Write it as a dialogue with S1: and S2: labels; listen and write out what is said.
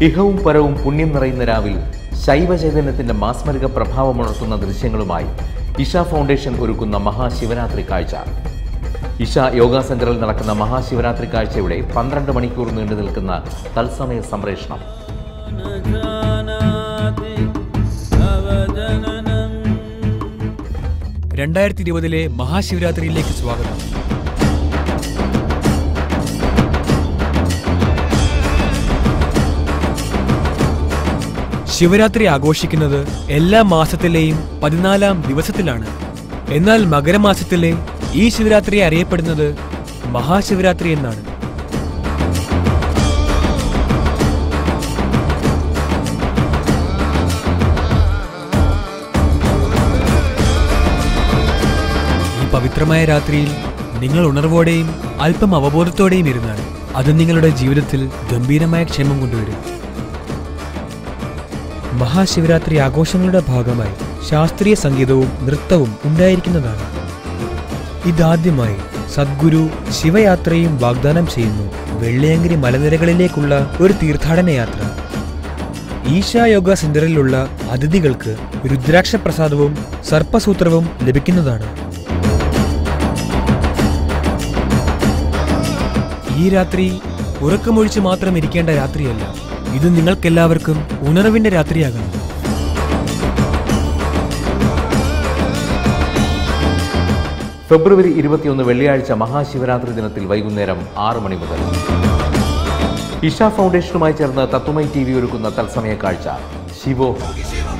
S1: ഇഹവും പരവും പുണ്യം നിറയുന്ന രാവിൽ ശൈവചൈതന്യത്തിന്റെ മാസ്മരിക പ്രഭാവമുണർത്തുന്ന ദൃശ്യങ്ങളുമായി ഇഷ ഫൗണ്ടേഷൻ ഒരുക്കുന്ന മഹാശിവരാത്രി കാഴ്ച ഇഷ യോഗ സെന്ററിൽ നടക്കുന്ന മഹാശിവരാത്രി കാഴ്ചയുടെ പന്ത്രണ്ട് മണിക്കൂർ നീണ്ടു നിൽക്കുന്ന തത്സമയ സംപ്രേഷണം
S2: രണ്ടായിരത്തി ഇരുപതിലെ മഹാശിവരാത്രിയിലേക്ക് സ്വാഗതം ശിവരാത്രി ആഘോഷിക്കുന്നത് എല്ലാ മാസത്തിലെയും പതിനാലാം ദിവസത്തിലാണ് എന്നാൽ മകരമാസത്തിലെ ഈ ശിവരാത്രി അറിയപ്പെടുന്നത് മഹാശിവരാത്രി എന്നാണ് ഈ പവിത്രമായ രാത്രിയിൽ നിങ്ങൾ ഉണർവോടെയും അല്പം അവബോധത്തോടെയും ഇരുന്നാൽ അത് നിങ്ങളുടെ ജീവിതത്തിൽ ഗംഭീരമായ ക്ഷേമം കൊണ്ടുവരും മഹാശിവരാത്രി ആഘോഷങ്ങളുടെ ഭാഗമായി ശാസ്ത്രീയ സംഗീതവും നൃത്തവും ഉണ്ടായിരിക്കുന്നതാണ് ഇതാദ്യമായി സദ്ഗുരു ശിവയാത്രയും വാഗ്ദാനം ചെയ്യുന്നു വെള്ളിയങ്കിരി മലനിരകളിലേക്കുള്ള ഒരു തീർത്ഥാടന യാത്ര ഈശാ യോഗ സെന്ററിലുള്ള അതിഥികൾക്ക് രുദ്രാക്ഷ പ്രസാദവും സർപ്പസൂത്രവും ലഭിക്കുന്നതാണ് ഈ രാത്രി ഉറക്കമൊഴിച്ച് മാത്രം ഇരിക്കേണ്ട രാത്രിയല്ല ഇത് നിങ്ങൾക്കെല്ലാവർക്കും ഉണർവിന്റെ രാത്രിയാകണം
S1: ഫെബ്രുവരി ഇരുപത്തിയൊന്ന് വെള്ളിയാഴ്ച മഹാശിവരാത്രി ദിനത്തിൽ വൈകുന്നേരം ആറ് മണി മുതൽ ഇഷ ഫൗണ്ടേഷനുമായി ചേർന്ന് തത്വമൈ ടി വി ഒരുക്കുന്ന തത്സമയ കാഴ്ച ശിവോ